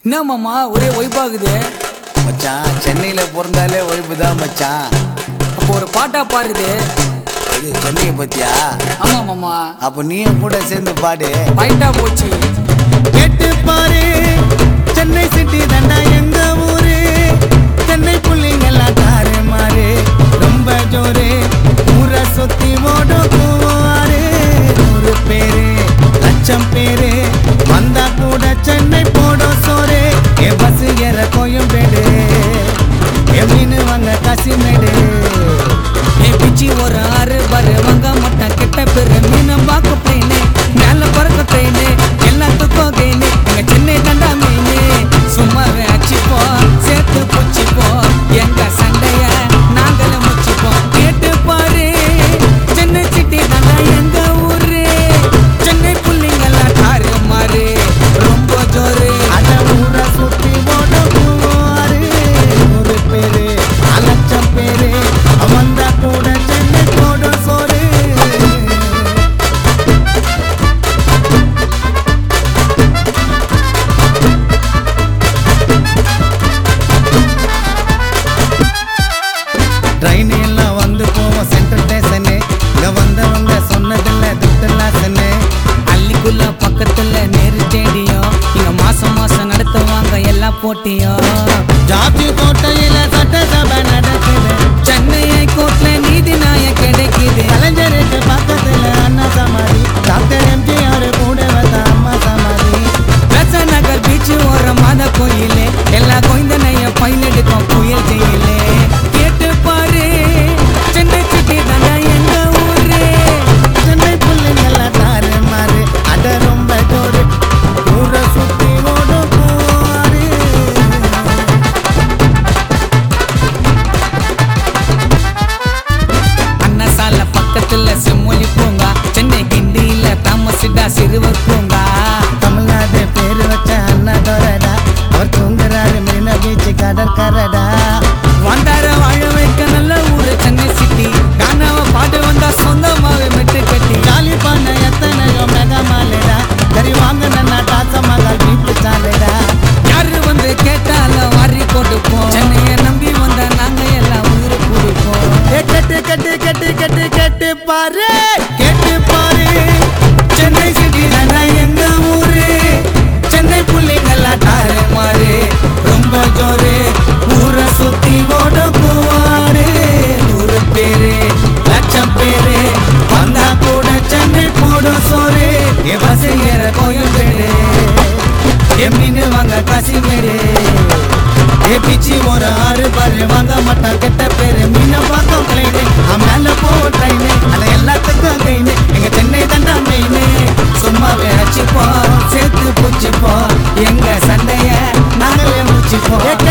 என்ன மாமா ஒரே ஒய்பாகுது மச்சான் சென்னையில பிறந்தாலே ஒய்ப்பு தான் மச்சான் அப்போ ஒரு பாட்டா பாருது இது சென்னையை பத்தியா ஆமா மாமா அப்ப நீயும் கூட சேர்ந்து பாடு பாயிண்டா போச்சு கேட்டு பாரு சென்னை சிட்டி தண்டா எங்க ஊரு சென்னை புள்ளிங்கெல்லாம் தாறு மாறு ரொம்ப ஜோரு ஊரை சுத்தி ஓடும் போவாரு நூறு பேரு லட்சம் பேரு வந்தா கூட சென்னை போடும் சோறு ஏ பஸ் ஏற கோயம்பேடு ஏ மீன் வாங்க காசிமேடு ஏ பிச்சி ஒரு ஆறு பாரு வங்க மட்டன் கெட்ட பேரு மீனம் பாக்க ட்ரெயினு மேல பறக்க ட்ரெயினு எல்லாத்துக்கும் கெயினு எங்க சென்னை தண்டா மீனு சும்மாவே அடிச்சுப்போம் சேர்த்து புச்சிப்போம் எங்க சண்டைய நாங்களே முச்சிப்போம் கேட்டு பாரு சென்னை சிட்டி தண்டா எங்க ஊரு சென்னை புள்ளிங்கெல்லாம் தாறு மாறு ரொம்ப ஜோரு அட ஊரை சுத்தி ஓடும் போவாரு நூறு பேரு லட்சம் பேரு வந்தா கூட சென்னை போடும் சோறு ட்ரெயின் எல்லாம் வந்து போவோம் சென்ட்ரல் ஸ்டேஷனு இங்க வந்தவங்க சொன்னதில்ல துட்டலாசனு அள்ளிக்குள்ள பக்கத்துல நேரு ஸ்டேடியம் இங்க மாசம் மாசம் நடத்துவாங்க எல்லா போட்டியும் ஜாதி கோட்டையில சட்டசபை நடக்குது சென்னை கோர்ட்ல நீதி நியாயம் கிடைக்குது கலைஞருக்கு பக்கத்துல அண்ணா சமாதி டாக்டர் எம்ஜிஆர் கூட வந்த அம்மா சமாதி ரச நகர் பீச் ஒரு மத கோயிலு எல்லா கோயந்தனையும் பயிலெடுக்கும் புயல் ஜெயிலு கேட்டு பாரு சென்னை சிட்டி தானே எங்க ஊரு சென்னை பிள்ளைங்கெல்லாம் தாறு மாறு அட ரொம்ப ஜோரு ஊரை சுத்தி ஓடும் போவாரு அன்னசால பக்கத்துல செம்மொழி பூங்கா சென்னை கிண்டியில தாமசிடா சிறுவர் பூங்கா தமிழ்நாடு பேரு வச்ச அண்ணா தோரடா அவர் தூங்குறாரு மெரினா பீச் கடற்கரடா வந்தார வாழ வைக்க நல்ல ஊரு சென்னை சிட்டி கானாவ பாட்டு வந்தா சொந்தமாவே மெட்டு கட்டி காலி பண்ண எத்தனையோ மெகா மாலைடா கறி வாங்கினா டாச மகால் வீட்டு சாலைடா யாரு வந்து கேட்டாலும் வாரி கொடுப்போம் சென்னையை நம்பி வந்த நாங்க எல்லாம் உயிரை கொடுப்போம் ஏ கட்டு கட்டு கட்டு கட்டு கட்டு பாரு கேட்டு பாரு சென்னை சிட்டி தானே எங்க ஊரு சென்னை புள்ளிங்கெல்லாம் தாறு மாறு ரொம்ப ஜோரு ஊரை சுத்தி ஓட போவாரு நூறு பேரு லட்சம் பேரு வந்தா கூட சென்னை போடும் சோறு என் பஸ் ஏற கோயம்பேடு என் மீன் வாங்க காசிமேடு ஏ பிச்சி ஒரு ஆறு பாரு வாங்க மாட்டான் கெட்ட பேரு மீன பார்க்கும் ட்ரெயின் மேல போவோம் ட்ரெயின் அத எல்லாத்துக்கும் கைனு எங்க சென்னை தண்டா மெயின் சும்மாவே அடிச்சுப்போம் சேர்த்து பூச்சிப்போம் எங்க சண்டைய நாங்களே முடிச்சுப்போம்